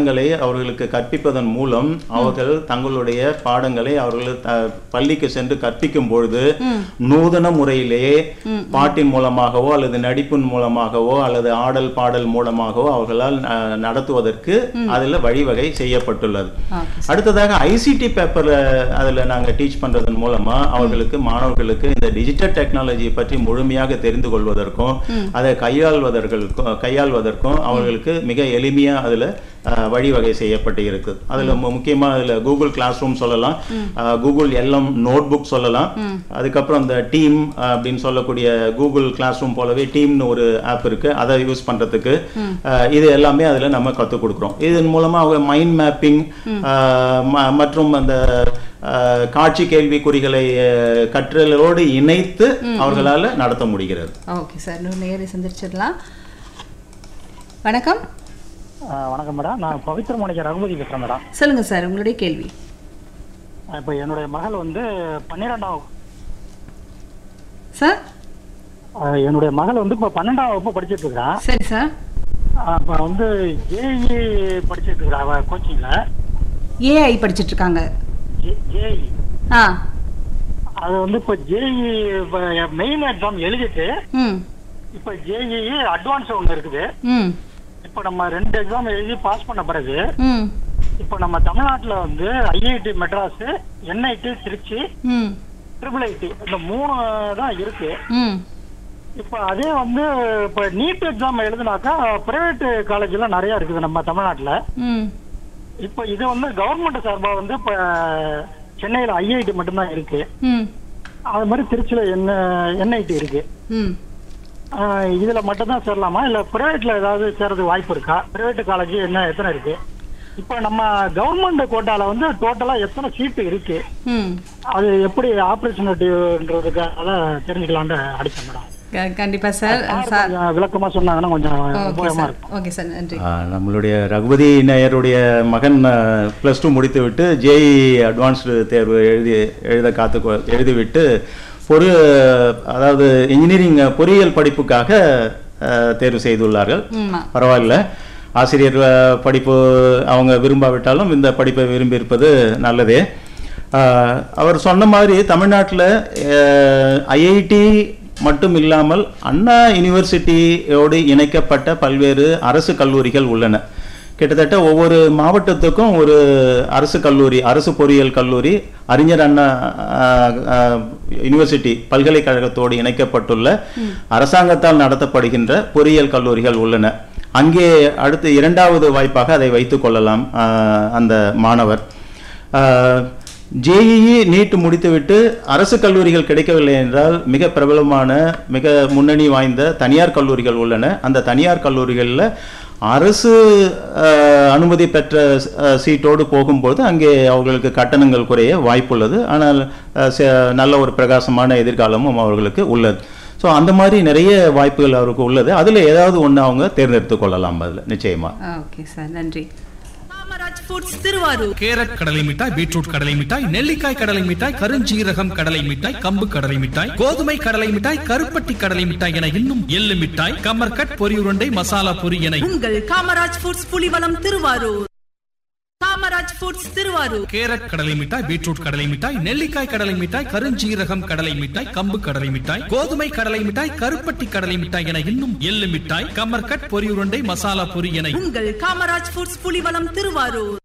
பாடங்களை அவர்களுக்கு கற்பிப்பதன் மூலம் அவர்கள் தங்களுடைய பாடங்களை அவர்கள் த- பள்ளிக்கு சென்று கற்பிக்கும் பொழுது நூதன முறையிலேயே பாட்டின் மூலமாகவோ அல்லது நடிப்பின் மூலமாகவோ அல்லது ஆடல் பாடல் மூலமாகவோ அவர்களால் அஹ், நடத்துவதற்கு அதுல வழிவகை செய்யப்பட்டுள்ளது ஓகே அடுத்ததாக ஐசிடி பேப்பர்ல அதுல நாங்க டீச் பண்றதன் மூலமா அவர்களுக்கு மாணவர்களுக்கு இந்த டிஜிட்டல் டெக்னாலஜி பற்றி முழுமையாக தெரிந்து கொள்வதற்கும் அதை கையாள்வதற்கும் கையாள்வதற்கும் அவர்களுக்கு மிக எளிமையா அதுல அஹ், வழிவகை செய்யப்பட்டு இருக்குது அதுல மு- முக்கியமா அதுல கூகுள் கிளாஸ் ரூம் சொல்லலாம் ah, Google LM notebook சொல்லலாம் அதுக்கப்புறம் இந்த டீம் அப்படின்னு சொல்லக்கூடிய கூகுள் கிளாஸ் ரூம் போலவே டீம்னு ஒரு ஆப் இருக்கு அதை யூஸ் பண்றதுக்கு அஹ், இது எல்லாமே அதுல நம்ம கற்றுக் கொடுக்குறோம் இதன் மூலமா அவங்க மைண்ட் மேப்பிங் மற்றும் அந்த அஹ், காட்சி கேள்விக்குறிகளை அஹ், கற்றலோடு இணைத்து அவர்களால நடத்த முடிகிறது ஓகே சார் இன்னும் நேரே சந்திச்சிடலாம் வணக்கம் ஆ, வணக்கம் மேடம் நான் பவித்ர மணிக்கு ரகுபதி பேசுறேன் மேடம் சொல்லுங்க சார் உங்களுடைய கேள்வி இப்போ என்னுடைய மகள் வந்து பன்னிரெண்டாம் சார் ஆ, என்னுடைய மகள் வந்து இப்போ பன்னெண்டாம் வகுப்பு படிச்சிட்டு இருக்கிறான் சரி சார் இப்போ வந்து ஜேஇ படிச்சிட்டு இருக்கிறா அவ கோச்சிங்ல ஏஐ படிச்சிட்டு இருக்காங்க ஜேஇ ஆ அது வந்து இப்போ ஜேஇ மெயின் எக்ஸாம் எழுதிட்டு ம் இப்போ ஜேஇ அட்வான்ஸ் ஒன்று இருக்குது ம் இப்போ நம்ம ரெண்டு எக்ஸாம் எழுதி பாஸ் பண்ண பிறகு ம் இப்போ நம்ம தமிழ்நாட்டில் வந்து ஐஐடி மெட்ராஸ் என்ஐடி திருச்சி ம் ட்ரிபிள் ஐடி இந்த மூணு தான் இருக்கு ம் இப்போ அதே வந்து இப்போ நீட் எக்ஸாம் எழுதுனாக்கா பிரைவேட் காலேஜ்லாம் நிறைய இருக்குது நம்ம தமிழ்நாட்டில் ம் இப்போ இது வந்து கவர்மெண்ட் சார்பாக வந்து இப்போ சென்னையில் ஐஐடி மட்டும்தான் இருக்கு ம் அது மாதிரி திருச்சியில் என்ன என்ஐடி இருக்கு ம் ஆஹ் இதுல மட்டும்தான் சேரலாமா இல்ல பிரைவேட்ல ஏதாவது சேரதுக்கு வாய்ப்பு இருக்கா பிரைவேட் காலேஜ் என்ன எத்தனை இருக்கு இப்போ நம்ம கவர்மெண்ட் கோட்டால வந்து டோட்டலா எத்தனை சீட்டு இருக்கு ம் அது எப்படி ஆப்பர்ச்சுனிட்டின்றதுக்காக தெரிஞ்சுக்கலாம்னு அடிச்சேன் மேடம் க- கண்டிப்பா சார் சார் கொஞ்சம் விளக்கமா சொன்னாங்கன்னா கொஞ்சம் ஓகே உபயோகமா சார் இருக்கும் ஓகே சார் நன்றி ஆ, நம்மளுடைய ரகுபதி நாயருடைய மகன் ப்ளஸ் டூ முடித்துவிட்டு ஜேஇ அட்வான்ஸ்டு தேர்வு எழுதி எழுத காத்து கொ- எழுதிவிட்டு பொரு அதாவது இன்ஜினியரிங் பொறியியல் படிப்புக்காக ஆ, தேர்வு செய்துள்ளார்கள் ஆமா பரவாயில்ல ஆசிரியர் அ, படிப்பு அவங்க விரும்பாவிட்டாலும் இந்த படிப்பை விரும்பி இருப்பது நல்லதே ஆ, அவர் சொன்ன மாதிரி தமிழ்நாட்டில் ஐஐடி மட்டும் இல்லாமல் அண்ணா யூனிவர்சிட்டியோடு இணைக்கப்பட்ட பல்வேறு அரசு கல்லூரிகள் உள்ளன கிட்டத்தட்ட ஒவ்வொரு மாவட்டத்துக்கும் ஒரு அரசு கல்லூரி அரசு பொறியியல் கல்லூரி அறிஞர் அண்ணா ஆஹ், ஆஹ், யூனிவர்சிட்டி பல்கலைக்கழகத்தோடு இணைக்கப்பட்டுள்ள அரசாங்கத்தால் நடத்தப்படுகின்ற பொறியியல் கல்லூரிகள் உள்ளன அங்கே அடுத்து இரண்டாவது வாய்ப்பாக அதை வைத்துக் கொள்ளலாம் ஆஹ், அந்த மாணவர் ஜேஇஇ நீட் முடித்துவிட்டு அரசு கல்லூரிகள் கிடைக்கவில்லை என்றால் மிக பிரபலமான மிக முன்னணி வாய்ந்த தனியார் கல்லூரிகள் உள்ளன அந்த தனியார் கல்லூரிகளில் அரசு அஹ், அனுமதி பெற்ற அஹ், சீட்டோடு போகும்போது அங்கே அவர்களுக்கு கட்டணங்கள் குறைய வாய்ப்புள்ளது ஆனால் அஹ், ச- நல்ல ஒரு பிரகாசமான எதிர்காலமும் அவர்களுக்கு உள்ளது ஸோ அந்த மாதிரி நிறைய வாய்ப்புகள் அவருக்கு உள்ளது அதில் ஏதாவது ஒன்று அவங்க தேர்ந்தெடுத்து கொள்ளலாம் அதில் நிச்சயமா ஓகே சார் நன்றி காமராஜ் ஃபுட்ஸ் திருவாரூர் கேரட் கடலை மிட்டாய் பீட்ரூட் கடலை மிட்டாய் நெல்லிக்காய் கடலை மிட்டாய் கருஞ்சீரகம் கடலை மிட்டாய் கம்பு கடலை மிட்டாய் கோதுமை கடலை மிட்டாய் கருப்பட்டி கடலை மிட்டாய் என இன்னும் எள்ளு மிட்டாய் கமர்கட் பொரி உருண்டை மசாலா பொரி என உங்கள் Kamaraj foods Pulivalam Thiruvarur Kamaraj foods Thiruvarur carrot கடலை மிட்டாய் பீட்ரூட் கடலை மிட்டாய் நெல்லிக்காய் கடலை மிட்டாய் கருஞ்சீரகம் கடலை மிட்டாய் கம்பு கடலை மிட்டாய் கோதுமை கடலை மிட்டாய் கருப்பட்டி கடலை மிட்டாய் என இன்னும் எள்ளு மிட்டாய் கமர்கட் பொரி உருண்டை மசாலா பொரி என உங்கள் காமராஜ் ஃபுட்ஸ் புலிவலம் திருவாரூர்